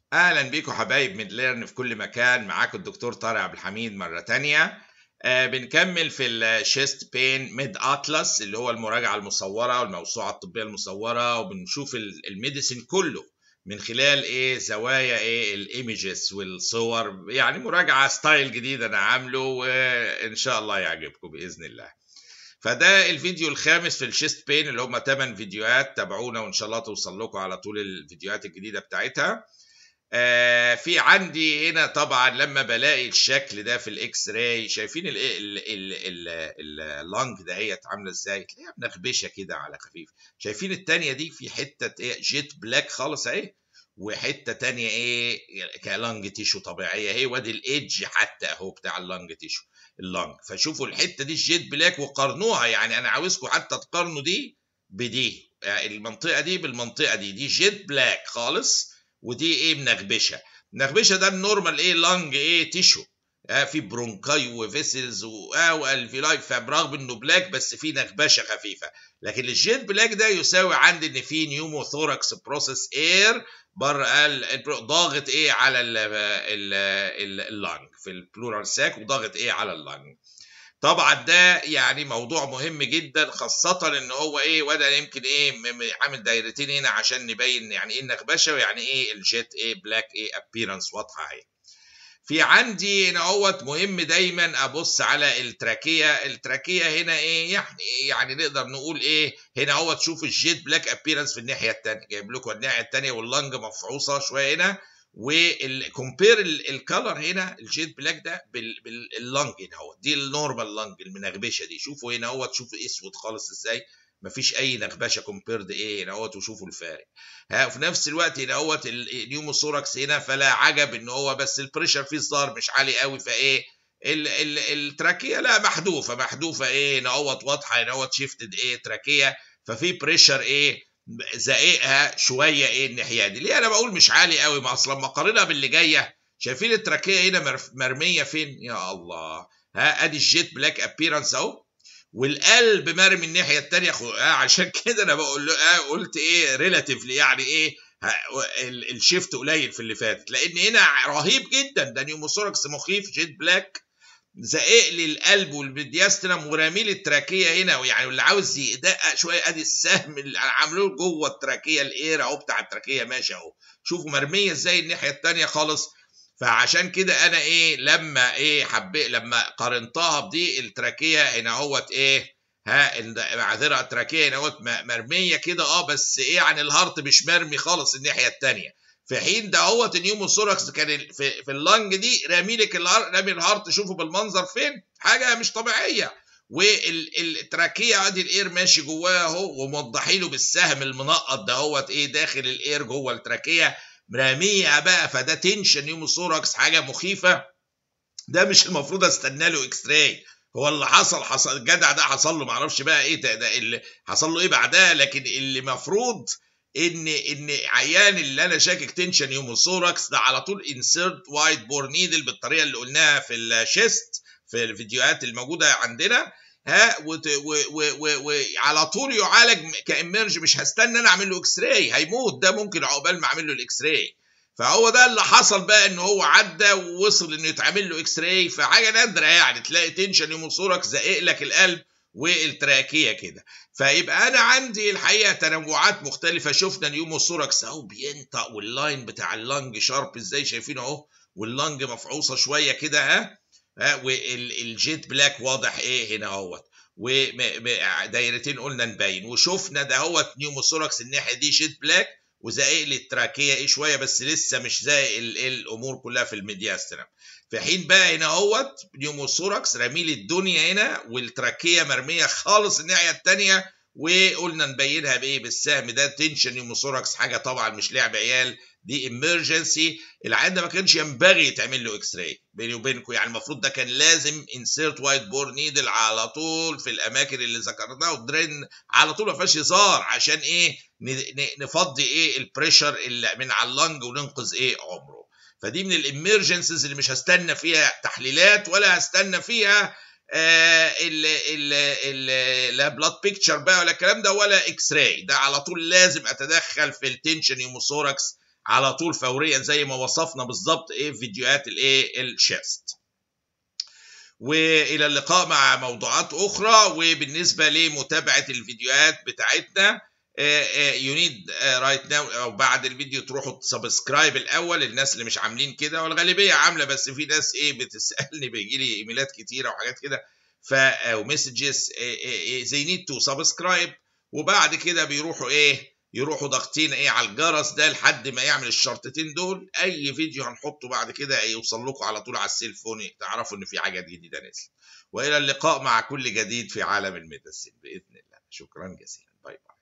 اهلا بيكم حبايب ميد ليرن في كل مكان معاكم الدكتور طارق عبد الحميد مره تانية آه بنكمل في الشيست بين ميد اتلس اللي هو المراجعه المصوره والموسوعه الطبيه المصوره وبنشوف الميديسين كله من خلال ايه زوايا ايه الايمجز والصور يعني مراجعه ستايل جديد انا عامله وان شاء الله يعجبكم باذن الله فده الفيديو الخامس في الشيست بين اللي هم 8 فيديوهات تابعونا وان شاء الله توصل لكم على طول الفيديوهات الجديده بتاعتها آه في عندي هنا طبعا لما بلاقي الشكل ده في الاكس راي شايفين اللونج دهيت عامله ازاي تلاقيها منخبشه كده على خفيف شايفين التانية دي في حته ايه جيت بلاك خالص اهي وحته تانية ايه كلونج تيشو طبيعيه اهي وادي الايدج حتى اهو بتاع اللونج تيشو اللونج فشوفوا الحته دي الجيت بلاك وقارنوها يعني انا عاوزكم حتى تقارنوا دي بدي يعني المنطقه دي بالمنطقه دي دي جيت بلاك خالص ودي ايه منغبشه منغبشه ده النورمال ايه لانج ايه تيشو آه في برونكاي وفيسلز والفيلاي فبرغم انه بلاك بس في نغبشه خفيفه لكن الجيت بلاك ده يساوي عندي ان في نيومو ثوركس بروسيس اير بره ضاغط ايه على اللانج في البلورال ساك وضاغط ايه على اللانج طبعا ده يعني موضوع مهم جدا خاصة ان هو ايه وده يمكن ايه عامل دايرتين هنا عشان نبين يعني ايه النغبشة ويعني ايه الجيت ايه بلاك ايه ابيرنس واضحة اهي. في عندي هنا اهوت مهم دايما ابص على التراكية، التراكية هنا ايه يعني يعني نقدر نقول ايه هنا اهوت شوف الجيت بلاك ابيرنس في الناحية الثانية، جايب لكم الناحية الثانية واللنج مفعوصة شوية هنا والكومبير الكالر هنا الجيت بلاك ده باللنج هنا اهوت دي النورمال لنج المنغبشه دي شوفوا هنا اهوت شوفوا اسود خالص ازاي مفيش اي نغبشه كومبيرد ايه هنا اهوت وشوفوا الفارق ها وفي نفس الوقت هنا اهوت النيوموثوركس هنا فلا عجب ان هو بس البريشر فيه الظاهر مش عالي قوي فايه ال ال التراكيه لا محذوفه محذوفه ايه هنا اهوت واضحه هنا اهوت شيفتد ايه تراكيه ففي بريشر ايه زقيقها شويه ايه الناحيه دي ليه انا بقول مش عالي قوي ما اصلا ما قارنها باللي جايه شايفين التراكيه هنا مرميه فين يا الله ها ادي الجيت بلاك ابيرنس اهو والقلب مرمي الناحيه الثانيه عشان كده انا بقول له قلت ايه ريلاتيفلي يعني ايه الشيفت قليل في اللي فاتت لان هنا رهيب جدا ده نيوموثوركس مخيف جيت بلاك زقق لي القلب والميدياسترم ورامي لي التراكيه هنا يعني واللي عاوز يدقق شويه ادي السهم اللي عاملوه جوه التراكيه الاير اهو بتاع التراكيه ماشي اهو شوفوا مرميه ازاي الناحيه الثانيه خالص فعشان كده انا ايه لما ايه حبيت لما قارنتها بدي التراكيه هنا اهوت ايه ها معذره التراكيه هنا اهوت مرميه كده اه بس ايه يعني الهارت مش مرمي خالص الناحيه الثانيه في حين ده هوت النيوموثوركس كان في, في اللنج دي رامي لك رامي الهارت شوفوا بالمنظر فين حاجه مش طبيعيه والتراكيه ادي الاير ماشي جواها اهو وموضحين له بالسهم المنقط ده هوت ايه داخل الاير جوه التراكيه راميه بقى فده تنشن نيوموثوركس حاجه مخيفه ده مش المفروض استنى له اكس راي هو اللي حصل حصل الجدع ده حصل له معرفش بقى ايه ده, ده اللي حصل له ايه بعدها لكن اللي مفروض ان ان عيان اللي انا شاكك تنشن يوموثوركس ده على طول انسيرت وايت بور نيدل بالطريقه اللي قلناها في الشيست في الفيديوهات الموجوده عندنا ها وعلى طول يعالج كاميرج مش هستنى انا اعمل له اكس راي هيموت ده ممكن عقبال ما اعمل له الاكس راي فهو ده اللي حصل بقى ان هو عدى ووصل انه يتعمل له اكس راي فحاجه نادره يعني تلاقي تنشن يوموثوركس زقق لك القلب والتراكيه كده فيبقى انا عندي الحقيقه تنوعات مختلفه شفنا اليوموثوركس اهو بينطق واللاين بتاع اللنج شارب ازاي شايفين اهو واللنج مفعوصه شويه كده ها ها والجيت بلاك واضح ايه هنا اهوت ودايرتين قلنا نبين وشفنا ده هوت نيوموثوركس الناحيه دي جيت بلاك وزائق لي التراكيه ايه شويه بس لسه مش زائق الامور كلها في الميدياسترم في حين بقى هنا اهوت نيوموثوركس رامي لي الدنيا هنا والتراكيه مرميه خالص الناحيه الثانيه وقلنا نبينها بايه بالسهم ده تنشن نيوموثوركس حاجه طبعا مش لعب عيال دي امرجنسي العيان ده ما كانش ينبغي يتعمل له اكس راي بيني وبينكم يعني المفروض ده كان لازم انسيرت وايت بور نيدل على طول في الاماكن اللي ذكرناها ودرين على طول ما فيهاش هزار عشان ايه نفضي ايه البريشر اللي من على اللنج وننقذ ايه عمره فدي من الامرجنسيز اللي مش هستنى فيها تحليلات ولا هستنى فيها آه ال ال ال لا بلاد بيكتشر بقى ولا الكلام ده ولا اكس راي ده على طول لازم اتدخل في التنشن يوموثوركس على طول فوريا زي ما وصفنا بالظبط ايه فيديوهات الايه الشيست والى اللقاء مع موضوعات اخرى وبالنسبه لمتابعه الفيديوهات بتاعتنا يو نيد رايت ناو او بعد الفيديو تروحوا تسبسكرايب الاول الناس اللي مش عاملين كده والغالبيه عامله بس في ناس ايه بتسالني بيجي لي ايميلات كتيره وحاجات كده ف او مسجز زي نيد تو سبسكرايب وبعد كده بيروحوا ايه يروحوا ضاغطين ايه على الجرس ده لحد ما يعمل الشرطتين دول اي فيديو هنحطه بعد كده يوصل لكم على طول على السيلفون تعرفوا ان في حاجات جديده نزلت والى اللقاء مع كل جديد في عالم الميديسين باذن الله شكرا جزيلا باي باي